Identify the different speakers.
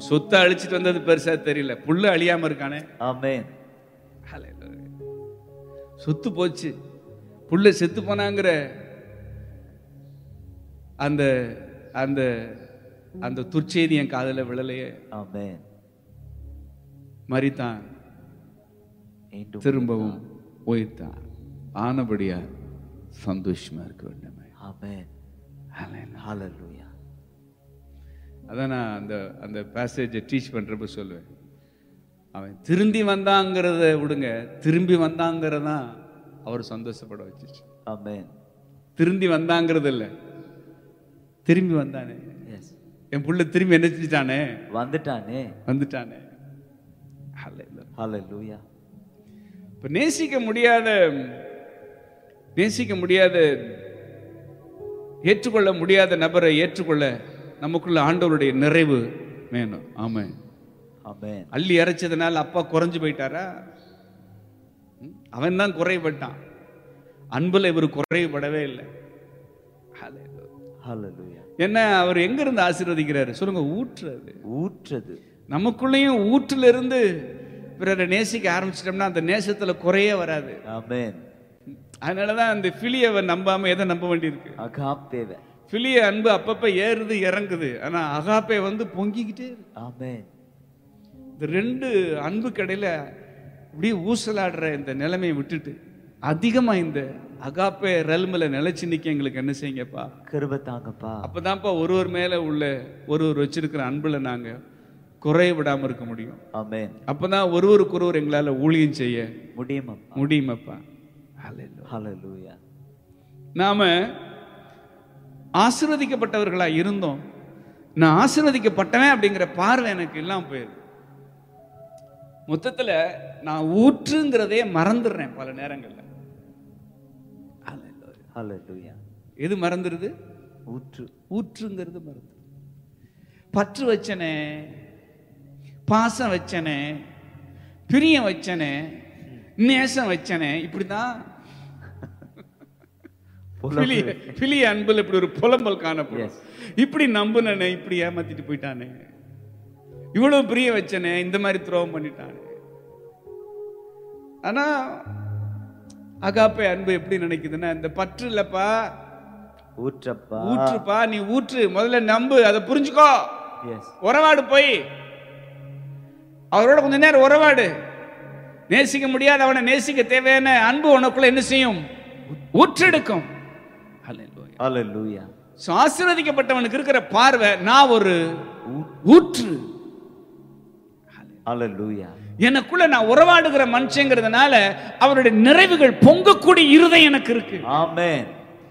Speaker 1: சொத்தை அழிச்சிட்டு வந்தது பெருசா தெரியல புல்லு அழியாம இருக்கானே
Speaker 2: Amen.
Speaker 1: Hallelujah. சொத்து போச்சு புள்ள செத்து போனாங்கிற அந்த அந்த அந்த துர்ச்செய்தி என் காதுல விழலையே
Speaker 2: Amen.
Speaker 1: மறித்தான்
Speaker 2: மீண்டும்
Speaker 1: திரும்பவும் உயிர்த்தான் ஆனபடியா சந்தோஷமா இருக்க வேண்டுமே
Speaker 2: Amen.
Speaker 1: Hallelujah.
Speaker 2: Hallelujah.
Speaker 1: அதான் நான் அந்த அந்த பேசேஜை டீச் பண்றப்ப சொல்லுவேன் அவன் திரும்பி வந்தாங்கிறத விடுங்க திரும்பி வந்தாங்கிறதான் அவர் சந்தோஷப்பட வச்சிச்சு
Speaker 2: Amen.
Speaker 1: திரும்பி வந்தாங்கிறது இல்ல திரும்பி வந்தானே
Speaker 2: Yes.
Speaker 1: என் புள்ள திரும்பி என்ன செஞ்சுட்டானே
Speaker 2: வந்துட்டானே
Speaker 1: வந்துட்டானே Hallelujah.
Speaker 2: Hallelujah.
Speaker 1: இப்ப நேசிக்க முடியாத நேசிக்க முடியாத ஏற்றுக்கொள்ள முடியாத நபரை ஏற்றுக்கொள்ள நமக்குள்ள ஆண்டவருடைய நிறைவு வேணும் ஆமாம்
Speaker 2: Amen.
Speaker 1: அள்ளி இறைச்சதுனால அப்பா குறைஞ்சு போயிட்டாரா அவன் தான் குறைபட்டான் அன்புல இவர் குறைபடவே இல்லை Hallelujah.
Speaker 2: Hallelujah.
Speaker 1: என்ன அவர் எங்க இருந்து ஆசீர்வதிக்கிறாரு சொல்லுங்க ஊற்றுறது
Speaker 2: ஊற்றது
Speaker 1: நமக்குள்ளேயும் ஊற்றுல இருந்து பிறரை நேசிக்க ஆரம்பிச்சிட்டோம்னா அந்த நேசத்துல குறையே வராது
Speaker 2: Amen.
Speaker 1: அதனாலதான் அந்த பிலியவை நம்பாம எதை நம்ப வேண்டியிருக்கு
Speaker 2: அகாப்பேவ
Speaker 1: பிலிய அன்பு அப்பப்ப ஏறுது இறங்குது ஆனா அகாப்பை வந்து பொங்கிக்கிட்டே இருக்கு
Speaker 2: Amen.
Speaker 1: இந்த ரெண்டு அன்பு கடையில இப்படியே ஊசலாடுற இந்த நிலைமையை விட்டுட்டு அதிகமா இந்த அகாப்பே ரெல்மில் நிலைச்சு நிக்க எங்களுக்கு என்ன செய்யுங்கப்பா
Speaker 2: கிருபை தாங்கப்பா
Speaker 1: அப்பதான்ப்பா ஒருவர் மேல உள்ள ஒருவர் வச்சிருக்கிற அன்புல நாங்க குறைய விடாம இருக்க முடியும்
Speaker 2: Amen.
Speaker 1: அப்பதான் ஒருவருக்கு ஒருவர் எங்களால ஊழியம் செய்ய
Speaker 2: முடியுமாப்பா
Speaker 1: முடியுமப்பா Hallelujah.
Speaker 2: Hallelujah.
Speaker 1: நாம ஆசீர்வதிக்கப்பட்டவர்களா இருந்தோம் நான் ஆசீர்வதிக்கப்பட்டவன் அப்படிங்கிற பார்வை எனக்கு இல்லாம போயிருக்கு மொத்தத்துல நான் ஊற்றுங்கிறதே மறந்துடுறேன் பல நேரங்கள்ல Hallelujah.
Speaker 2: Hallelujah.
Speaker 1: எது மறந்துடுது
Speaker 2: ஊற்று
Speaker 1: ஊற்றுங்கிறது மறந்து பற்று வச்சனே பாசம் வச்சனே பிரியம் வச்சனே நேசம் வச்சனே இப்படிதான் பிலிய பிலிய அன்புல இப்படி ஒரு புலம்பல் காணப்படும் இப்படி நம்புனனே இப்படி ஏமாத்திட்டு போயிட்டானே இவ்வளவு பிரிய வச்சனே இந்த மாதிரி துரோகம் பண்ணிட்டானே ஆனா அகாப்பே அன்பு எப்படி நினைக்குதுன்னா இந்த பற்று இல்லப்பா
Speaker 2: ஊற்றப்பா
Speaker 1: ஊற்றுப்பா நீ ஊற்று முதல்ல நம்பு அதை புரிஞ்சுக்கோ
Speaker 2: எஸ்
Speaker 1: உறவாடு போய் அவரோட கொஞ்ச நேரம் உறவாடு நேசிக்க முடியாத அவனை நேசிக்க தேவையான அன்பு உனக்குள்ள என்ன செய்யும் ஊற்றெடுக்கும் Hallelujah.
Speaker 2: Hallelujah.
Speaker 1: So, ஆசீர்வதிக்கப்பட்டவனுக்கு இருக்கிற பார்வை நான் ஒரு ஊற்று
Speaker 2: Hallelujah.
Speaker 1: எனக்குள்ள நான் உறவாடுகிற மனுஷங்கிறதுனால அவருடைய நிறைவுகள் பொங்கக்கூடிய இருதயம் எனக்கு இருக்கு
Speaker 2: Amen.